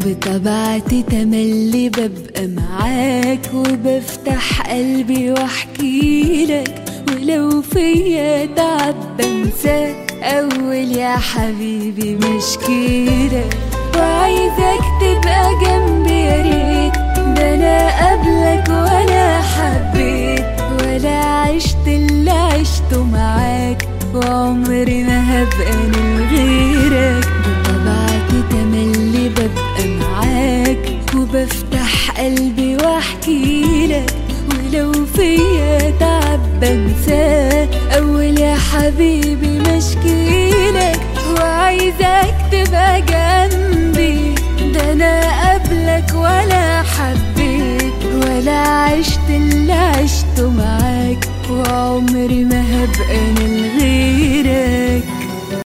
بطبيعتي تملي ببقى معاك وبفتح قلبي واحكي لك ولو فيا تعب بنساك اول يا حبيبي مشكيلك وعايزك تبقى جنبي يا ريت ده انا قبلك ولا حبيت ولا عشت اللي عشته معاك وعمري ما هبقى من غيرك بطبيعتي تملي ببقى معاك وبفتح قلبي واحكي لك ولو فيا تعب بنساه اول يا حبيبي مشكيلك وعايزك تبقى جنبي ده انا قبلك ولا حبيت ولا عشت اللي عشته معاك وعمري ما هبقى من غيرك